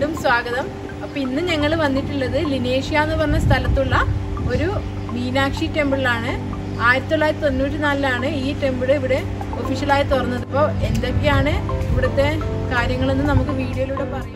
വീണ്ടും സ്വാഗതം അപ്പൊ ഇന്ന് ഞങ്ങൾ വന്നിട്ടുള്ളത് ലിനേഷ്യ എന്ന് പറഞ്ഞ സ്ഥലത്തുള്ള ഒരു മീനാക്ഷി ടെമ്പിളിലാണ് ആയിരത്തി തൊള്ളായിരത്തി തൊണ്ണൂറ്റി നാലിലാണ് ഈ ടെമ്പിൾ ഇവിടെ ഒഫീഷ്യലായി തുറന്നത് അപ്പോൾ എന്തൊക്കെയാണ് ഇവിടുത്തെ കാര്യങ്ങളെന്ന് നമുക്ക് വീഡിയോയിലൂടെ പറയാം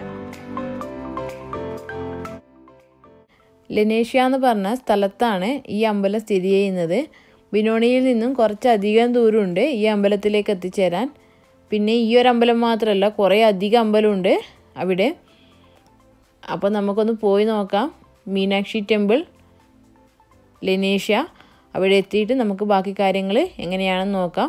ലിനേഷ്യ എന്ന് പറഞ്ഞ സ്ഥലത്താണ് ഈ അമ്പലം സ്ഥിതി ചെയ്യുന്നത് ബിനോണിയിൽ നിന്നും കുറച്ചധികം ദൂരമുണ്ട് ഈ അമ്പലത്തിലേക്ക് എത്തിച്ചേരാൻ പിന്നെ ഈ ഒരു അമ്പലം മാത്രമല്ല കുറേ അധികം അമ്പലമുണ്ട് അവിടെ അപ്പോൾ നമുക്കൊന്ന് പോയി നോക്കാം മീനാക്ഷി ടെമ്പിൾ ലിനേഷ്യ അവിടെ എത്തിയിട്ട് നമുക്ക് ബാക്കി കാര്യങ്ങൾ എങ്ങനെയാണെന്ന് നോക്കാം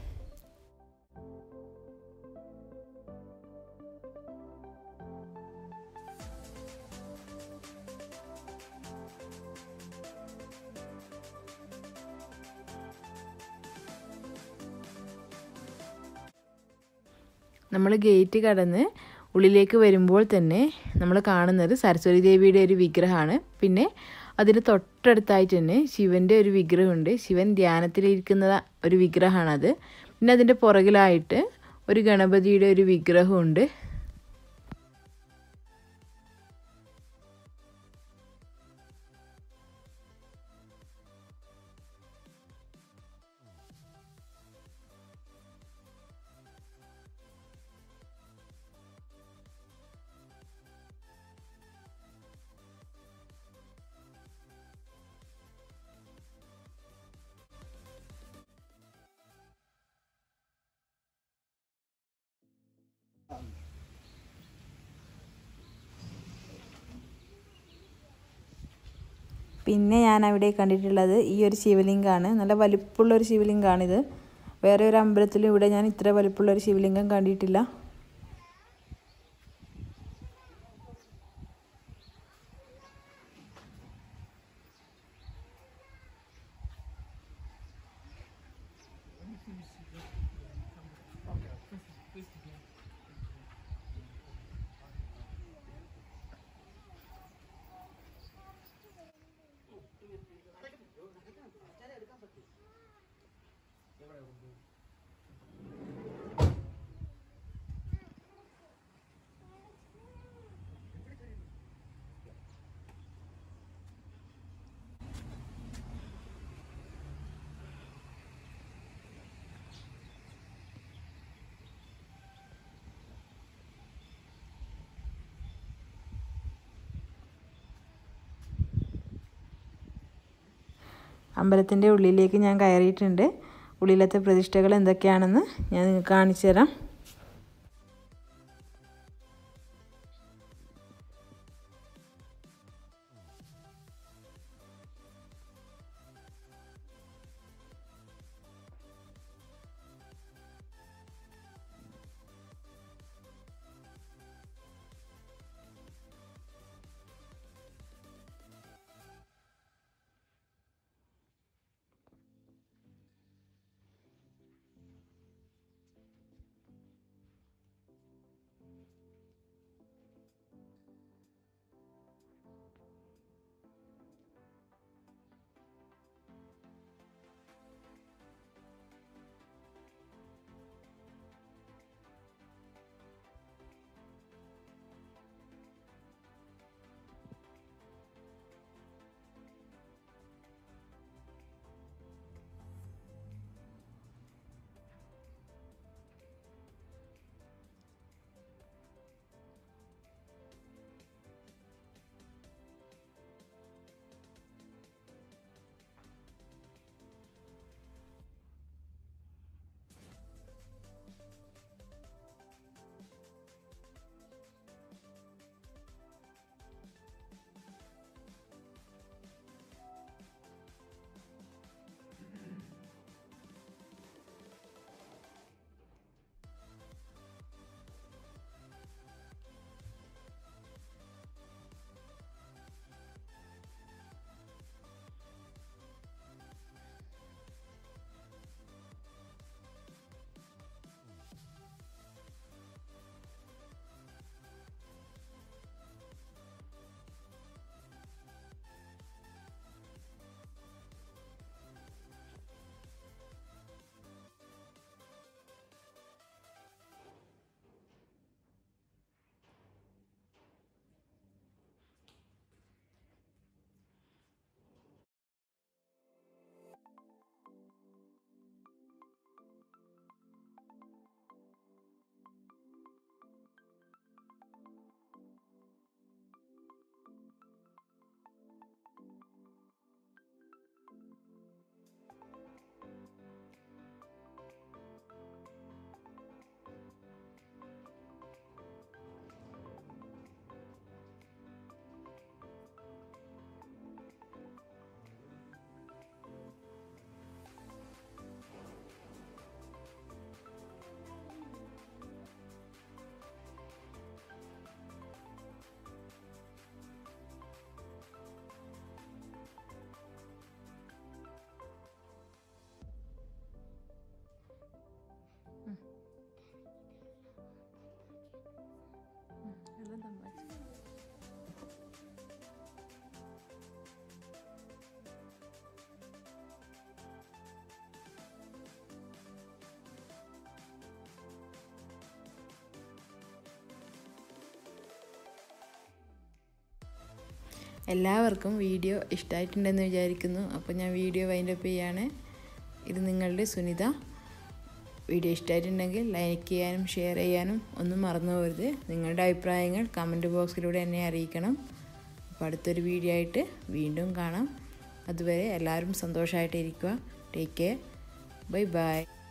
നമ്മൾ ഗേറ്റ് കടന്ന് ഉള്ളിലേക്ക് വരുമ്പോൾ തന്നെ നമ്മൾ കാണുന്നത് സരസ്വതി ദേവിയുടെ ഒരു വിഗ്രഹമാണ് പിന്നെ അതിന് തൊട്ടടുത്തായിട്ട് തന്നെ ശിവൻ്റെ ഒരു വിഗ്രഹമുണ്ട് ശിവൻ ധ്യാനത്തിലിരിക്കുന്ന ഒരു വിഗ്രഹമാണത് പിന്നെ അതിൻ്റെ പുറകിലായിട്ട് ഒരു ഗണപതിയുടെ ഒരു വിഗ്രഹമുണ്ട് പിന്നെ ഞാൻ അവിടെ കണ്ടിട്ടുള്ളത് ഈ ഒരു ശിവലിംഗമാണ് നല്ല വലിപ്പമുള്ള ഒരു ശിവലിംഗമാണിത് വേറെ ഒരു അമ്പലത്തിലും ഇവിടെ ഞാൻ ഇത്ര വലിപ്പമുള്ള ഒരു ശിവലിംഗം കണ്ടിട്ടില്ല അമ്പലത്തിൻ്റെ ഉള്ളിലേക്ക് ഞാൻ കയറിയിട്ടുണ്ട് ഉള്ളിലത്തെ പ്രതിഷ്ഠകൾ എന്തൊക്കെയാണെന്ന് ഞാൻ നിങ്ങൾക്ക് കാണിച്ചു തരാം എല്ലാവർക്കും വീഡിയോ ഇഷ്ടമായിട്ടുണ്ടെന്ന് വിചാരിക്കുന്നു അപ്പോൾ ഞാൻ വീഡിയോ വൈൻഡപ്പ് ചെയ്യാണ് ഇത് നിങ്ങളുടെ സുനിത വീഡിയോ ഇഷ്ടമായിട്ടുണ്ടെങ്കിൽ ലൈക്ക് ചെയ്യാനും ഷെയർ ചെയ്യാനും ഒന്നും മറന്നു പോകരുത് നിങ്ങളുടെ അഭിപ്രായങ്ങൾ കമൻറ്റ് ബോക്സിലൂടെ എന്നെ അറിയിക്കണം അപ്പോൾ അടുത്തൊരു വീഡിയോ ആയിട്ട് വീണ്ടും കാണാം അതുവരെ എല്ലാവരും സന്തോഷമായിട്ടിരിക്കുക ടേക്ക് കെയർ ബൈ ബൈ